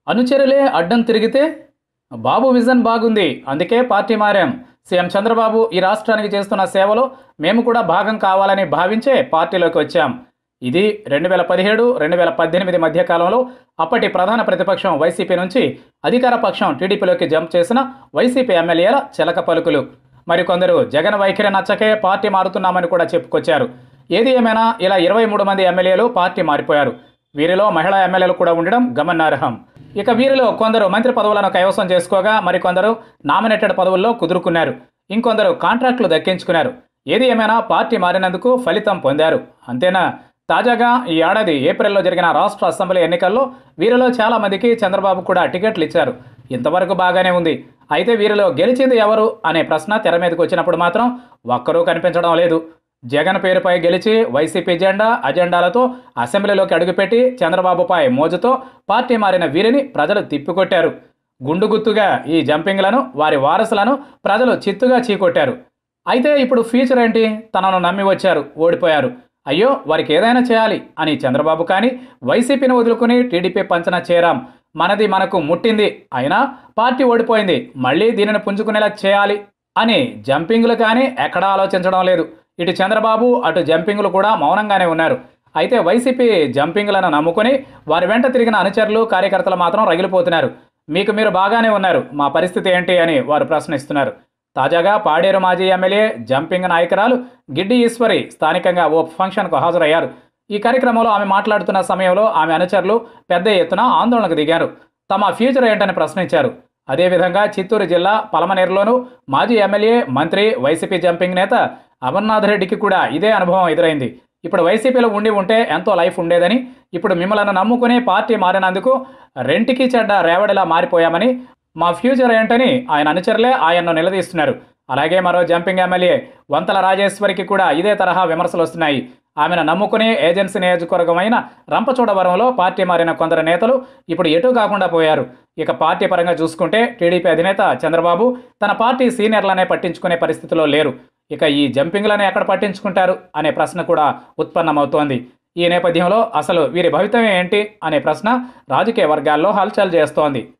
అనుచరులే అడ్డం తిరిగితే బాబు విజన్ బాగుంది అందుకే పార్టీ మారాం సీఎం చంద్రబాబు ఈ రాష్ట్రానికి చేస్తున్న సేవలో మేము కూడా భాగం కావాలని భావించే పార్టీలోకి వచ్చాం ఇది రెండు వేల పదిహేడు రెండు వేల పద్దెనిమిది మధ్య కాలంలో అప్పటి ప్రధాన ప్రతిపక్షం వైసీపీ నుంచి అధికార పక్షం టీడీపీలోకి జంప్ చేసిన వైసీపీ ఎమ్మెల్యేల చిలక పలుకులు మరికొందరు జగన్ వైఖరి నచ్చకే పార్టీ మారుతున్నామని కూడా చెప్పుకొచ్చారు ఏది ఏమైనా ఇలా ఇరవై మూడు మంది ఎమ్మెల్యేలు పార్టీ మారిపోయారు వీరిలో మహిళా ఎమ్మెల్యేలు కూడా ఉండడం గమనార్హం ఇక వీరిలో కొందరు మంత్రి పదవులను కైవసం చేసుకోగా మరికొందరు నామినేటెడ్ పదవుల్లో కుదురుకున్నారు ఇంకొందరు కాంట్రాక్టులు దక్కించుకున్నారు ఏది ఏమైనా పార్టీ మారినందుకు ఫలితం పొందారు అంతేనా తాజాగా ఈ ఏడాది ఏప్రిల్లో జరిగిన రాష్ట్ర అసెంబ్లీ ఎన్నికల్లో వీరిలో చాలా మందికి చంద్రబాబు కూడా టికెట్లు ఇచ్చారు ఇంతవరకు బాగానే ఉంది అయితే వీరిలో గెలిచింది ఎవరు అనే ప్రశ్న తెర మీదకి వచ్చినప్పుడు మాత్రం ఒక్కరూ కనిపించడం లేదు జగన్ పేరుపై గెలిచి వైసీపీ జెండా అజెండాలతో అసెంబ్లీలోకి అడుగుపెట్టి చంద్రబాబుపై మోజుతో పార్టీ మారిన వీరిని ప్రజలు తిప్పికొట్టారు గుండు గుత్తుగా ఈ జంపింగ్లను వారి వారసులను ప్రజలు చిత్తుగా చీకొట్టారు అయితే ఇప్పుడు ఫ్యూచర్ ఏంటి తనను నమ్మి వచ్చారు ఓడిపోయారు అయ్యో వారికి ఏదైనా చేయాలి అని చంద్రబాబు కానీ వైసీపీని వదులుకుని టీడీపీ పంచన చేరాం మనది మనకు ముట్టింది అయినా పార్టీ ఓడిపోయింది మళ్ళీ దీనిని పుంజుకునేలా చేయాలి అని జంపింగ్లు కానీ ఎక్కడా ఆలోచించడం లేదు ఇటు చంద్రబాబు అటు జంపింగ్లు కూడా మౌనంగానే ఉన్నారు అయితే వైసీపీ జంపింగ్లను నమ్ముకుని వారి వెంట తిరిగిన అనుచరులు కార్యకర్తలు మాత్రం రగిలిపోతున్నారు మీకు మీరు బాగానే ఉన్నారు మా పరిస్థితి ఏంటి అని వారు ప్రశ్నిస్తున్నారు తాజాగా పాడేరు మాజీ ఎమ్మెల్యే జంపింగ్ నాయకురాలు గిడ్డి ఈశ్వరి స్థానికంగా ఓ ఫంక్షన్కు హాజరయ్యారు ఈ కార్యక్రమంలో ఆమె మాట్లాడుతున్న సమయంలో ఆమె అనుచరులు పెద్ద ఎత్తున ఆందోళనకు దిగారు తమ ఫ్యూచర్ ఏంటని ప్రశ్నించారు అదేవిధంగా చిత్తూరు జిల్లా పలమనేరులోనూ మాజీ ఎమ్మెల్యే మంత్రి వైసీపీ జంపింగ్ నేత అమర్నాథ్ రెడ్డికి కూడా ఇదే అనుభవం ఎదురైంది ఇప్పుడు వైసీపీలో ఉండి ఉంటే ఎంతో లైఫ్ ఉండేదని ఇప్పుడు మిమ్మల్ని నమ్ముకుని పార్టీ మారినందుకు రెంటికి చెడ్డ రేవడిలా మారిపోయామని మా ఫ్యూచర్ ఏంటని ఆయన అనుచరులే ఆయన్ను నిలదీస్తున్నారు అలాగే మరో జంపింగ్ ఎమ్మెల్యే వంతల రాజేశ్వరికి కూడా ఇదే తరహా విమర్శలు వస్తున్నాయి ఆమెను నమ్ముకునే ఏజెన్సీ నియోజకవర్గమైన రంపచోడవరంలో పార్టీ మారిన కొందరు నేతలు ఇప్పుడు ఎటు కాకుండా పోయారు ఇక పార్టీ పరంగా చూసుకుంటే టీడీపీ అధినేత చంద్రబాబు తన పార్టీ సీనియర్లనే పట్టించుకునే పరిస్థితిలో లేరు ఇక ఈ జంపింగ్లను ఎక్కడ పట్టించుకుంటారు అనే ప్రశ్న కూడా ఉత్పన్నమవుతోంది ఈ నేపథ్యంలో అసలు వీరి భవితవ్యం ఏంటి అనే ప్రశ్న రాజకీయ వర్గాల్లో హల్చల్ చేస్తోంది